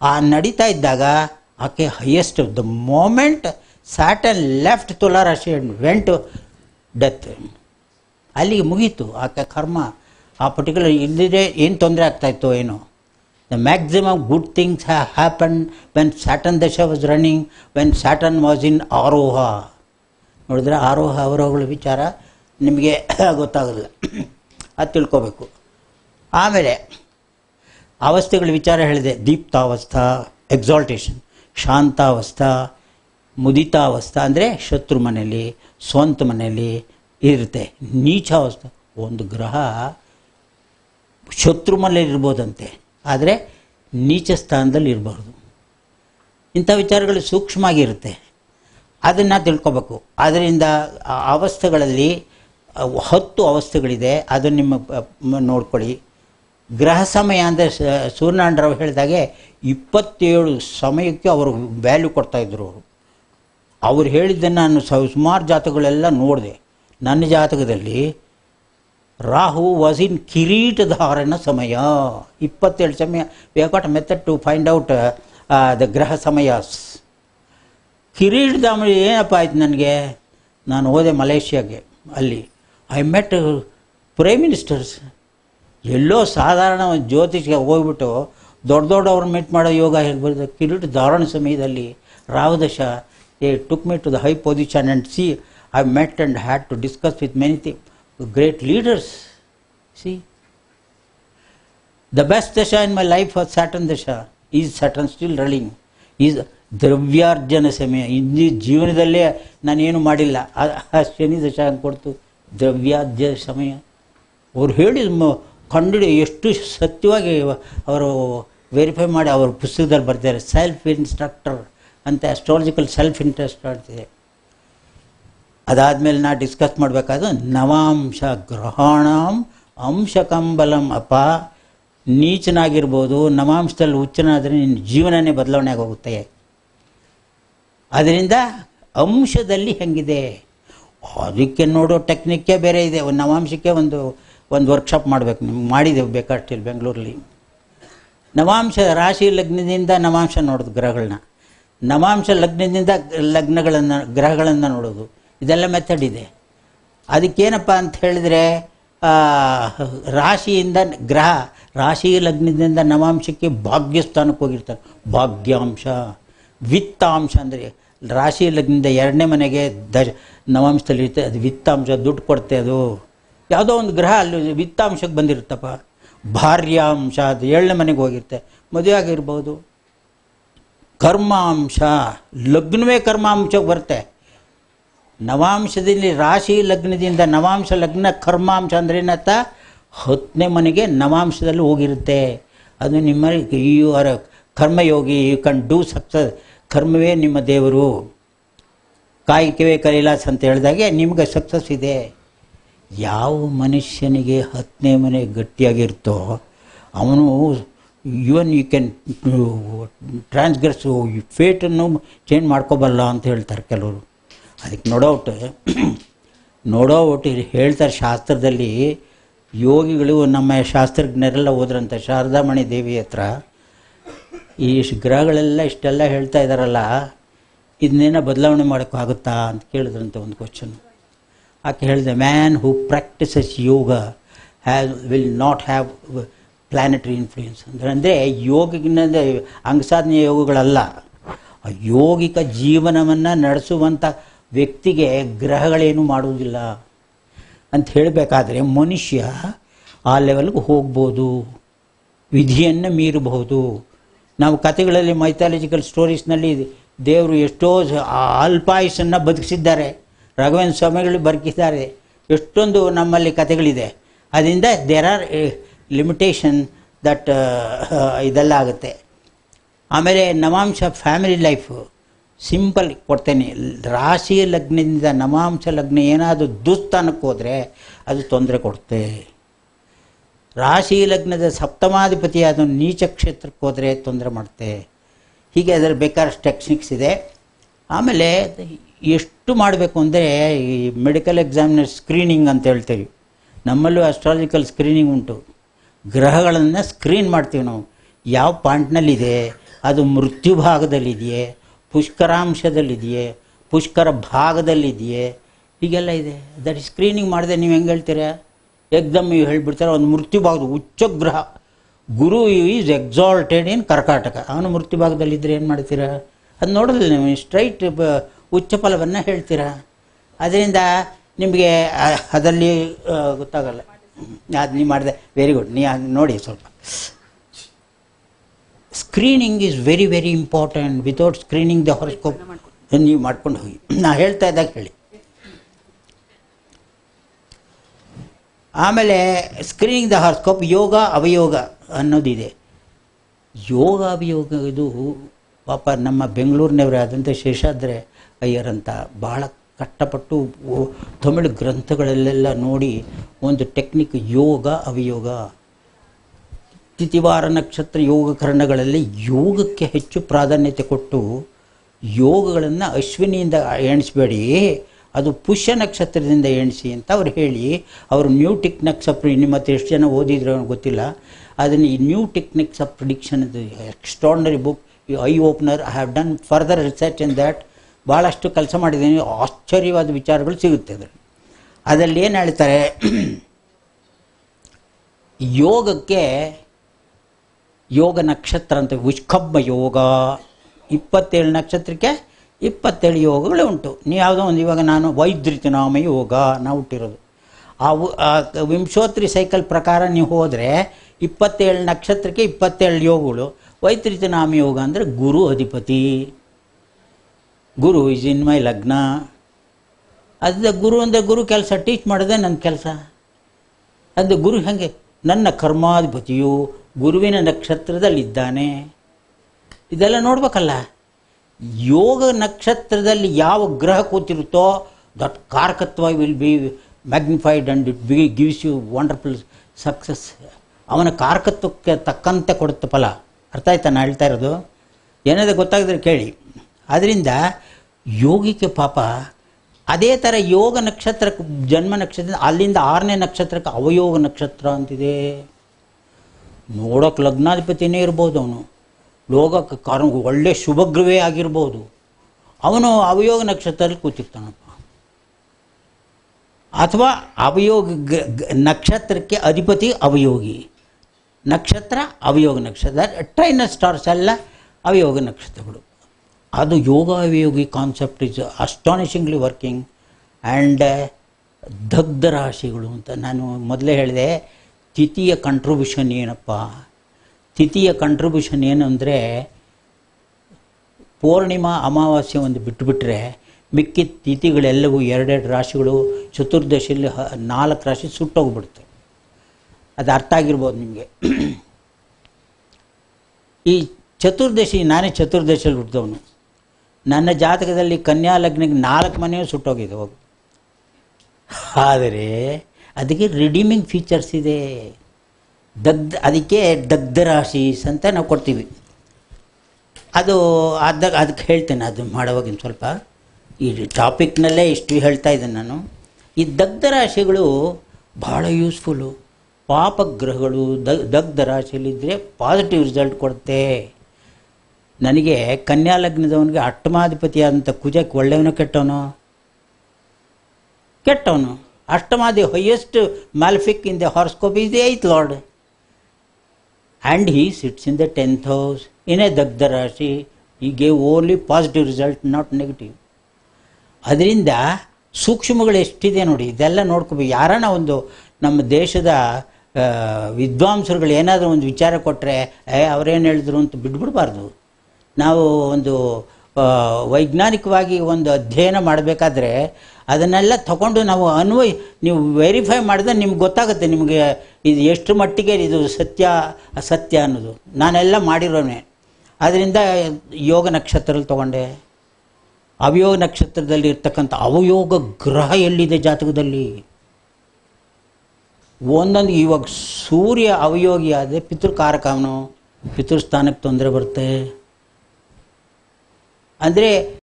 ಆ ನಡೀತಾ ಇದ್ದಾಗ ಆಕೆ highest the moment Saturn left ತುಲಾ ರಾಶಿ ಅಂಡ್ ವೆಂಟ್ ಡೆತ್ ಅಲ್ಲಿಗೆ ಮುಗೀತು ಆಕೆ ಕರ್ಮ ಆ ಪರ್ಟಿಕ್ಯುಲರ್ ಇಲ್ಲದಿದ್ರೆ ಏನು ತೊಂದರೆ ಆಗ್ತಾಯಿತ್ತು ಏನೋ the maximum good things happen when Saturn ದಶ was running when Saturn was in ಆರೋಹ ನೋಡಿದ್ರೆ ಆರೋಹ ಅವರೋಹಗಳ ವಿಚಾರ ನಿಮಗೆ ಗೊತ್ತಾಗೋದಿಲ್ಲ ಅದು ತಿಳ್ಕೊಬೇಕು ಆಮೇಲೆ ಅವಸ್ಥೆಗಳ ವಿಚಾರ ಹೇಳಿದೆ ದೀಪ್ತಾವಸ್ಥಾ ಎಕ್ಸಾಲ್ಟೇಷನ್ ಶಾಂತಾವಸ್ಥಾ ಮುದಿತಾವಸ್ಥಾ ಅಂದರೆ ಶತ್ರು ಮನೆಯಲ್ಲಿ ಸ್ವಂತ ಮನೆಯಲ್ಲಿ ಇರುತ್ತೆ ನೀಚಾವಸ್ಥೆ ಒಂದು ಗ್ರಹ ಶತ್ರು ಮನೆಯಲ್ಲಿ ಇರ್ಬೋದಂತೆ ಆದರೆ ನೀಚ ಸ್ಥಾನದಲ್ಲಿ ಇರಬಾರ್ದು ಇಂಥ ವಿಚಾರಗಳು ಸೂಕ್ಷ್ಮವಾಗಿರುತ್ತೆ ಅದನ್ನು ತಿಳ್ಕೊಬೇಕು ಅದರಿಂದ ಆ ಅವಸ್ಥೆಗಳಲ್ಲಿ ಅವು ಹತ್ತು ಅವಸ್ಥೆಗಳಿದೆ ಅದನ್ನು ನಿಮ್ಮ ಪ- ಮ- ನೋಡ್ಕೊಳ್ಳಿ ಗ್ರಹ ಸಮಯ ಅಂದರೆ ಸೂರ್ಯನಾರಾಯಣರಾವ್ ಹೇಳಿದಾಗೆ ಇಪ್ಪತ್ತೇಳು ಸಮಯಕ್ಕೆ ಅವರು ವ್ಯಾಲ್ಯೂ ಕೊಡ್ತಾಯಿದ್ರು ಅವರು ಅವ್ರು ಹೇಳಿದ್ದನ್ನು ನಾನು ಸ- ಸುಮಾರು ಜಾತಕಗಳೆಲ್ಲ ನೋಡಿದೆ ನನ್ನ ಜಾತಕದಲ್ಲಿ ರಾಹು ವಾಸ್ ಇನ್ ಕಿರೀಟಧಾರಣ ಸಮಯ ಇಪ್ಪತ್ತೇಳು ಸಮಯ we got method to find out the ಗ್ರಹ ಸಮಯಸ್ ಕಿರೀಟಧಾಮ ಏನಪ್ಪ ಆಯ್ತು ನನಗೆ ನಾನು ಹೋದೆ ಮಲೇಷ್ಯಾಗೆ ಅಲ್ಲಿ ಐ ಮೆಟ್ ಪ್ರೈಮ್ ಮಿನಿಸ್ಟರ್ಸ್ ಎಲ್ಲೋ ಸಾಧಾರಣ ಒಂದು ಜ್ಯೋತಿಷ್ಗೆ ಹೋಗ್ಬಿಟ್ಟು ದೊಡ್ಡ ದೊಡ್ಡವ್ರನ್ನ ಮೀಟ್ ಮಾಡೋ ಯೋಗ ಹೇಗೆ ಬರ್ತದೆ ಕಿರೀಟ ಧಾರಣ ಸಮಯದಲ್ಲಿ ರಾವದಶ a took me to the high position and see I met and had to discuss with many thing great leaders see the best dasha in my life was Saturn dasha is Saturn still running is ದ್ರವ್ಯಾರ್ಜನ ಸಮಯ ಇಂದು ಜೀವನದಲ್ಲೇ ನಾನೇನು ಮಾಡಿಲ್ಲ ಆ- ಆ ಶನಿ ದಶ ಅಂತ ಕೊಡ್ತು ದ್ರವ್ಯಾರ್ಜ ಸಮಯ ಅವ್ರು ಹೇಳಿದ ಮ- ಕಂಡು ಎಷ್ಟು ಸತ್ಯವಾಗಿ ಅವರು ವೆರಿಫೈ ಮಾಡಿ ಅವ್ರ ಪುಸ್ತಕದಲ್ಲಿ ಬರ್ತಾರೆ ಸೆಲ್ಫ್ ಇನ್ಸ್ಟ್ರಕ್ಟರ್ ಅಂತ ಅಸ್ಟ್ರಾಲಜಿಕಲ್ ಸೆಲ್ಫ್ ಇಂಟ್ರೆಸ್ಟ್ ಆಗ್ತಿದೆ ಅದಾದಮೇಲೆ ನಾ ಡಿಸ್ಕಸ್ ಮಾಡಬೇಕಾದ್ರೆ ನವಾಂಶ ಗ್ರಹಣಂ ಅಂಶ ಕಂಬಲಂ ಅಪ ನೀಚನಾಗಿರ್ಬೋದು ನವಾಂಶದಲ್ಲಿ ಹುಚ್ಚನಾದರೆ ನಿನ್ನ ಜೀವನನೇ ಬದಲಾವಣೆ ಆಗೋಗುತ್ತೆ ಅದರಿಂದ ಅಂಶದಲ್ಲಿ ಹೆಂಗಿದೆ ಅದಕ್ಕೆ ನೋಡೋ ಟೆಕ್ನಿಕ್ಕೇ ಬೇರೆ ಇದೆ ಒಂದು ನವಾಂಶಕ್ಕೆ ಒಂದು ಒಂದು ವರ್ಕ್ಶಾಪ್ ಮಾಡಬೇಕು ನಿಮ್ಗೆ ಮಾಡಿದೆವು ಬೇಕಾಷ್ಟಿಲ್ಲಿ ಬೆಂಗಳೂರಲ್ಲಿ ನವಾಂಶ ರಾಶಿ ಲಗ್ನದಿಂದ ನವಾಂಶ ನೋಡೋದು ಗ್ರಹಗಳನ್ನ ನವಾಂಶ ಲಗ್ನದಿಂದ ಲಗ್ನಗಳನ್ನು ಗ್ರಹಗಳನ್ನು ನೋಡೋದು ಇದೆಲ್ಲ ಮೆಥಡ್ ಇದೆ ಅದಕ್ಕೇನಪ್ಪ ಅಂತ ಹೇಳಿದರೆ ಆ, ರಾಶಿಯಿಂದ ಗ್ರಹ ರಾಶಿ ಲಗ್ನದಿಂದ ನವಾಂಶಕ್ಕೆ ಭಾಗ್ಯಸ್ಥಾನಕ್ಕೆ ಹೋಗಿರ್ತಾರೆ ಭಾಗ್ಯಾಂಶ ವಿತ್ತಾಂಶ ಅಂದರೆ ರಾಶಿ ಲಗ್ನದಿಂದ ಎರಡನೇ ಮನೆಗೆ ದ ನವಾಂಶದಲ್ಲಿ ಇರುತ್ತೆ ಅದು ವಿತ್ತಾಂಶ ದುಡ್ಡು ಕೊಡುತ್ತೆ ಅದು ಯಾವುದೋ ಒಂದು ಗ್ರಹ ಅಲ್ಲಿ ವಿತ್ತಾಂಶಕ್ಕೆ ಬಂದಿರುತ್ತಪ್ಪ ಭಾರ್ಯಾಂಶ ಅದು ಏಳನೇ ಮನೆಗೆ ಹೋಗಿರುತ್ತೆ ಮದುವೆ ಆಗಿರ್ಬೋದು ಕರ್ಮಾಂಶ ಲಗ್ನವೇ ಕರ್ಮಾಂಶಕ್ಕೆ ಬರುತ್ತೆ ನವಾಂಶದಲ್ಲಿ ರಾಶಿ ಲಗ್ನದಿಂದ ನವಾಂಶ ಲಗ್ನ ಕರ್ಮಾಂಶ ಅಂದ್ರೆ ಏನತ್ತ ಹತ್ತನೇ ಮನೆಗೆ ನವಾಂಶದಲ್ಲಿ ಹೋಗಿರುತ್ತೆ ಅದು ನಿಮ್ಮ you are karmayogi you can do success ಕರ್ಮವೇ ನಿಮ್ಮ ದೇವರು ಕಾಯಿಕವೇ ಕೈಲಾಸ ಅಂತ ಹೇಳಿದಾಗೆ ನಿಮಗೆ ಸಕ್ಸಸ್ ಇದೆ ಯಾವ ಮನುಷ್ಯನಿಗೆ ಹತ್ತನೇ ಮನೆ ಗಟ್ಟಿಯಾಗಿರ್ತೋ ಅವನು ಇವನ್ ಯು ಕ್ಯಾನ್ ಟ್ರಾನ್ಸ್ಗ್ರೆಸ್ಸು ಫೇಟನ್ನು ಚೇಂಜ್ ಮಾಡ್ಕೋಬಲ್ಲ ಅಂತ ಹೇಳ್ತಾರೆ ಕೆಲವರು ಅದಕ್ಕೆ ನೋಡೌಟ್ ನೋಡೌಟ್ ಹೇಳ್ತಾರೆ ಶಾಸ್ತ್ರದಲ್ಲಿ ಯೋಗಿಗಳು ನಮ್ಮ ಶಾಸ್ತ್ರಜ್ಞರೆಲ್ಲ ಹೋದ್ರಂತೆ ಶಾರದಾಮಣಿ ದೇವಿ ಹತ್ರ ಈ ಶ- ಗ್ರಹಗಳೆಲ್ಲ ಇಷ್ಟೆಲ್ಲ ಹೇಳ್ತಾ ಇದ್ದಾರಲ್ಲ ಇದನ್ನೇನೋ ಬದಲಾವಣೆ ಮಾಡೋಕ್ಕಾಗುತ್ತಾ ಅಂತ ಕೇಳಿದ್ರಂತೆ ಒಂದು ಕ್ವಶನ್ ಆಕೆ ಹೇಳಿದೆ man who practises yoga have will not have planetary influence ಅಂದರೆ ಅಂದರೆ ಯೋಗಿಗಿನ ಅಂಗಸಾಧನೆ ಯೋಗಗಳಲ್ಲ ಆ ಯೋಗಿಕ ಜೀವನವನ್ನು ನಡೆಸುವಂಥ ವ್ಯಕ್ತಿಗೆ ಗ್ರಹಗಳೇನು ಮಾಡುವುದಿಲ್ಲ ಅಂತ ಹೇಳಬೇಕಾದ್ರೆ ಮನುಷ್ಯ ಆ ಲೆವೆಲ್ಗೆ ಹೋಗ್ಬೋದು ವಿಧಿಯನ್ನು ಮೀರಬಹುದು ನಾವು ಕಥೆಗಳಲ್ಲಿ ಮೈಥಾಲಜಿಕಲ್ ಸ್ಟೋರೀಸ್ನಲ್ಲಿ ದೇವರು ಎಷ್ಟೋ ಸ- ಆ ಅಲ್ಪಾಯುಷನ್ನು ಬದುಕಿಸಿದ್ದಾರೆ ರಾಘವೇಂದ್ರ ಸ್ವಾಮಿಗಳು ಬದುಕಿದ್ದಾರೆ ಎಷ್ಟೊಂದು ನಮ್ಮಲ್ಲಿ ಕಥೆಗಳಿದೆ ಅದರಿಂದ ದೇರ್ ಆರ್ ಲಿಮಿಟೇಷನ್ ದಟ್ ಇದೆಲ್ಲ ಆಗುತ್ತೆ ಆಮೇಲೆ ನವಾಂಶ ಫ್ಯಾಮಿಲಿ ಲೈಫು ಸಿಂಪಲ್ ಕೊಡ್ತೇನೆ ರಾಶಿ ಲಗ್ನದಿಂದ ನವಾಂಶ ಲಗ್ನ ಏನಾದರೂ ದುಸ್ಥಾನಕ್ಕೆ ಹೋದರೆ ಅದು ತೊಂದರೆ ಕೊಡುತ್ತೆ ರಾಶಿ ಲಗ್ನದ ಸಪ್ತಮಾಧಿಪತಿಯಾದ ನೀಚ ಕ್ಷೇತ್ರಕ್ಕೆ ಹೋದರೆ ತೊಂದರೆ ಮಾಡುತ್ತೆ ಹೀಗೆ ಅದರ ಬೇಕಾದಷ್ಟು ಟೆಕ್ನಿಕ್ಸ್ ಇದೆ ಆಮೇಲೆ ಎಷ್ಟು ಮಾಡಬೇಕು ಅಂದರೆ ಈ ಮೆಡಿಕಲ್ ಎಕ್ಸಾಮಿನರ್ ಸ್ಕ್ರೀನಿಂಗ್ ಅಂತ ಹೇಳ್ತೀವಿ ನಮ್ಮಲ್ಲೂ ಅಸ್ಟ್ರಾಲಜಿಕಲ್ ಸ್ಕ್ರೀನಿಂಗ್ ಉಂಟು ಗ್ರಹಗಳನ್ನು ಸ್ಕ್ರೀನ್ ಮಾಡ್ತೀವಿ ನಾವು ಯಾವ ಪಾಯಿಂಟ್ನಲ್ಲಿದೆ ಅದು ಮೃತ್ಯು ಭಾಗದಲ್ಲಿದೆಯೇ ಪುಷ್ಕರಾಂಶದಲ್ಲಿದೆಯೇ ಪುಷ್ಕರ ಭಾಗದಲ್ಲಿದೆಯೇ ಹೀಗೆಲ್ಲ ಇದೆ ದಟ್ ಸ್ಕ್ರೀನಿಂಗ್ ಮಾಡಿದೆ ನೀವು ಹೆಂಗೆ ಹೇಳ್ತೀರಾ ಎಕ್ದಮ್ ನೀವು ಹೇಳ್ಬಿಡ್ತಾರೆ ಒಂದು ಮೃತ್ಯು ಭಾಗದ ಉಚ್ಚ ಗ್ರಹ ಗುರು ಈಸ್ ಎಕ್ಸಾಲ್ಟೆಡ್ ಇನ್ ಕರ್ಕಾಟಕ ಅವನು ಮೃತ್ಯು ಭಾಗದಲ್ಲಿದ್ದರೆ ಏನು ಮಾಡ್ತೀರಾ ಅದು ನೋಡೋದಿಲ್ಲ ನೀವು ಸ್ಟ್ರೈಟ್ ಉಚ್ಚ ಫಲವನ್ನು ಹೇಳ್ತೀರಾ ಅದರಿಂದ ನಿಮಗೆ ಆ- ಅದಲ್ಲಿ ಆ, ಗೊತ್ತಾಗಲ್ಲ ಅದು ನೀವು ಮಾಡಿದೆ ವೆರಿ ಗುಡ್ ನೀ ಅದ್ ನೋಡಿ ಸ್ವಲ್ಪ screening is very very important without screening the horoscope ನೀವು ಮಾಡ್ಕೊಂಡು ಹೋಗಿ ನಾ ಹೇಳ್ತಾ ಇದ್ದಾಗ ಹೇಳಿ ಆಮೇಲೆ ಸ್ಕ್ರೀನಿಂಗ್ ದ ಹಾರ್ಸ್ಕೋಪ್ ಯೋಗ ಅವಯೋಗ ಅನ್ನೋದಿದೆ ಯೋಗ ಅವಯೋಗ ಇದು ಪಾಪ ನಮ್ಮ ಬೆಂಗಳೂರಿನವರೇ ಆದಂಥ ಶೇಷಾದ್ರೆ ಅಯ್ಯರ್ ಅಂತ ಬಹಳ ಕಷ್ಟಪಟ್ಟು ಓ- ತಮಿಳು ಗ್ರಂಥಗಳಲ್ಲೆಲ್ಲ ನೋಡಿ ಒಂದು ಟೆಕ್ನಿಕ್ ಯೋಗ ಅವಯೋಗ ತಿಥಿವಾರ ನಕ್ಷತ್ರ ಯೋಗಕರಣಗಳಲ್ಲಿ ಯೋಗಕ್ಕೆ ಹೆಚ್ಚು ಪ್ರಾಧಾನ್ಯತೆ ಕೊಟ್ಟು ಯೋಗಗಳನ್ನು ಅಶ್ವಿನಿಯಿಂದ ಎಣಿಸ್ಬೇಡಿ ಅದು ಪುಷ್ಯ ನಕ್ಷತ್ರದಿಂದ ಎಣಿಸಿ ಅಂತ ಅವ್ರು ಹೇಳಿ ಅವರು ನ್ಯೂ ಟೆಕ್ನಿಕ್ಸ್ ಆಫ್ ನಿಮ್ಮ ಹತ್ರ ಎಷ್ಟು ಜನ ಓದಿದ್ರು ಅನ್ನೋ ಗೊತ್ತಿಲ್ಲ ಅದನ್ನು ಈ new techniques of prediction extraordinary book eye opener I have done further research in that ಭಾಳಷ್ಟು ಕೆಲಸ ಮಾಡಿದ್ದೀನಿ ಆಶ್ಚರ್ಯವಾದ ವಿಚಾರಗಳು ಸಿಗುತ್ತೆ ಅದರಲ್ಲಿ ಅದರಲ್ಲಿ ಏನು ಹೇಳ್ತಾರೆ ಯೋಗಕ್ಕೆ ಯೋಗ ನಕ್ಷತ್ರ ಅಂತ ವಿಷ್ಕಬ್ಬ ಯೋಗ ಇಪ್ಪತ್ತೇಳು ನಕ್ಷತ್ರಕ್ಕೆ ಇಪ್ಪತ್ತೇಳು ಯೋಗಗಳು ಉಂಟು ನೀವು ಯಾವುದೋ ಒಂದು ಇವಾಗ ನಾನು ವೈದ್ಯತಿನಾಮ ಯೋಗ ನಾವು ಹುಟ್ಟಿರೋದು ಆ ವು- ಆ ವಿಂಶೋತ್ರಿ ಸೈಕಲ್ ಪ್ರಕಾರ ನೀವು ಹೋದರೆ ಇಪ್ಪತ್ತೇಳು ನಕ್ಷತ್ರಕ್ಕೆ ಇಪ್ಪತ್ತೇಳು ಯೋಗಗಳು ವೈದ್ಯತಿನಾಮ ಯೋಗ ಅಂದರೆ ಗುರು ಅಧಿಪತಿ ಗುರು ಇಸ್ ಇನ್ ಮೈ ಲಗ್ನ ಅದು ಗುರು ಅಂದರೆ ಗುರು ಕೆಲಸ ಟೀಚ್ ಮಾಡೋದೇ ನನ್ನ ಕೆಲಸ ಅದು ಗುರು ಹಾಗೆ ನನ್ನ ಕರ್ಮಾಧಿಪತಿಯು ಗುರುವಿನ ನಕ್ಷತ್ರದಲ್ಲಿದ್ದಾನೆ ಇದೆಲ್ಲ ನೋಡ್ಬೇಕಲ್ಲ ಯೋಗ ನಕ್ಷತ್ರದಲ್ಲಿ ಯಾವ ಗ್ರಹ ಕೂತಿರುತ್ತೋ that karakatva will be magnified and it be gives you wonderful success ಅವನ ಕಾರಕತ್ವಕ್ಕೆ ತಕ್ಕಂತೆ ಕೊಡುತ್ತೆ ಫಲ ಅರ್ಥ ಆಯ್ತಾ ನಾನು ಹೇಳ್ತಾ ಇರೋದು ಏನಾದರೂ ಗೊತ್ತಾಗಿದ್ರೆ ಕೇಳಿ ಅದರಿಂದ ಯೋಗಿಗೆ ಪಾಪ ಅದೇ ಥರ ಯೋಗ ನಕ್ಷತ್ರಕ್ಕೆ ಜನ್ಮ ನಕ್ಷತ್ರ ಅಲ್ಲಿಂದ ಆರನೇ ನಕ್ಷತ್ರಕ್ಕೆ ಅವಯೋಗ ನಕ್ಷತ್ರ ಅಂತಿದೆ ನೋಡೋಕೆ ಲಗ್ನಾಧಿಪತಿನೇ ಇರ್ಬೋದು ಅವನು ಲೋಕಕ್ಕೆ ಕಾರಣ ಒಳ್ಳೆ ಶುಭಗ್ರವೇ ಆಗಿರ್ಬೋದು ಅವನು ಅವಯೋಗ ನಕ್ಷತ್ರದಲ್ಲಿ ಕೂತಿರ್ತಾನಪ್ಪ ಅಥವಾ ಅವಯೋಗ ಗ- ಗ- ನಕ್ಷತ್ರಕ್ಕೆ ಅಧಿಪತಿ ಅವಯೋಗಿ ನಕ್ಷತ್ರ ಅವಯೋಗ ನಕ್ಷತ್ರ ಟ್ರೈನರ್ ಸ್ಟಾರ್ಸ್ ಎಲ್ಲ ಅವಯೋಗ ನಕ್ಷತ್ರಗಳು ಅದು ಯೋಗ ಅವಯೋಗಿ concept is astonishingly working and ದಗ್ಧ ರಾಶಿಗಳು ಅಂತ ನಾನು ಮೊದಲೇ ಹೇಳಿದೆ ತಿಥಿಯ ಕಂಟ್ರಿಬ್ಯೂಷನ್ ಏನಪ್ಪ ತಿಥಿಯ ಕಂಟ್ರಿಬ್ಯೂಷನ್ ಏನು ಅಂದರೆ ಪೂರ್ಣಿಮಾ ಅಮಾವಾಸ್ಯೆ ಒಂದು ಬಿಟ್ಟುಬಿಟ್ರೆ ಮಿಕ್ಕಿದ ತಿಥಿಗಳೆಲ್ಲವೂ ಎರಡೆರಡು ರಾಶಿಗಳು ಚತುರ್ದಶಿಯಲ್ಲಿ ಹ ನಾಲ್ಕು ರಾಶಿ ಸುಟ್ಟೋಗ್ಬಿಡುತ್ತೆ ಅದು ಅರ್ಥ ಆಗಿರ್ಬೋದು ನಿಮಗೆ ಈ ಚತುರ್ದಶಿ ನಾನೇ ಚತುರ್ದಶಿಯಲ್ಲಿ ಹುಟ್ಟಿದವನು ನನ್ನ ಜಾತಕದಲ್ಲಿ ಕನ್ಯಾ ಲಗ್ನಕ್ಕೆ ನಾಲ್ಕು ಮನೆಯೂ ಸುಟ್ಟೋಗಿದೆ ಹೋಗಿ ಆದರೆ ಅದಕ್ಕೆ ರಿಡೀಮಿಂಗ್ ಫೀಚರ್ಸ್ ಇದೆ ದಗ್ಧ ಅದಕ್ಕೆ ದಗ್ಧ ರಾಶೀಸ್ ಅಂತ ನಾವು ಕೊಡ್ತೀವಿ ಅದು ಅದ ಅದಕ್ಕೆ ಹೇಳ್ತೇನೆ ಅದು ಮಾಡುವಾಗಿನ ಸ್ವಲ್ಪ ಈ ಟಾಪಿಕ್ನಲ್ಲೇ ಇಷ್ಟು ಹೇಳ್ತಾ ಇದ್ದೇನೆ ನಾನು ಈ ದಗ್ಧ ರಾಶಿಗಳು ಭಾಳ ಯೂಸ್ಫುಲ್ಲು ಪಾಪಗ್ರಹಗಳು ದ ದಗ್ಧ ರಾಶಿಯಲ್ಲಿದ್ದರೆ ಪಾಸಿಟಿವ್ ರಿಸಲ್ಟ್ ಕೊಡುತ್ತೆ ನನಗೆ ಕನ್ಯಾ ಲಗ್ನದವನಿಗೆ ಅಷ್ಟಮಾಧಿಪತಿಯಾದಂಥ ಕುಜಕ್ಕೆ ಒಳ್ಳೆಯವನು ಕೆಟ್ಟವನು ಕೆಟ್ಟವನು ಅಷ್ಟಮಾದಿ highest malefic in the horoscope is the eighth lord and he sits in the tenth house in a dagdha rashi he gave only positive result not negative ಅದರಿಂದ ಸೂಕ್ಷ್ಮಗಳು ಎಷ್ಟಿದೆ ನೋಡಿ ಇದೆಲ್ಲ ನೋಡ್ಕೋಬೇಕು ಯಾರನ್ನ ಒಂದು ನಮ್ಮ ದೇಶದ ಆ, ವಿದ್ವಾಂಸರುಗಳು ಏನಾದರೂ ಒಂದು ವಿಚಾರ ಕೊಟ್ಟರೆ ಏ ಅವರೇನು ಹೇಳಿದ್ರು ಅಂತ ಬಿಟ್ಬಿಡ್ಬಾರ್ದು ನಾವು ಒಂದು ಆ, ವೈಜ್ಞಾನಿಕವಾಗಿ ಒಂದು ಅಧ್ಯಯನ ಮಾಡಬೇಕಾದ್ರೆ ಅದನ್ನೆಲ್ಲ ತಗೊಂಡು ನಾವು ಅನ್ವಯ ನೀವು ವೆರಿಫೈ ಮಾಡಿದ್ರೆ ನಿಮ್ಗೆ ಗೊತ್ತಾಗುತ್ತೆ ನಿಮಗೆ ಇದು ಎಷ್ಟು ಮಟ್ಟಿಗೆ ಇದು ಸತ್ಯ ಅಸತ್ಯ ಅನ್ನೋದು ನಾನೆಲ್ಲ ಮಾಡಿರೋನೆ ಅದರಿಂದ ಯೋಗ ನಕ್ಷತ್ರದಲ್ಲಿ ತಗೊಂಡೆ ಅವಯೋಗ ನಕ್ಷತ್ರದಲ್ಲಿ ಇರ್ತಕ್ಕಂಥ ಅವಯೋಗ ಗ್ರಹ ಎಲ್ಲಿದೆ ಜಾತಕದಲ್ಲಿ ಒಂದೊಂದು ಇವಾಗ ಸೂರ್ಯ ಅವಯೋಗಿ ಆದರೆ ಪಿತೃಕಾರಕ ಅವನು ಪಿತೃಸ್ಥಾನಕ್ಕೆ ತೊಂದರೆ ಬರುತ್ತೆ ಅಂದರೆ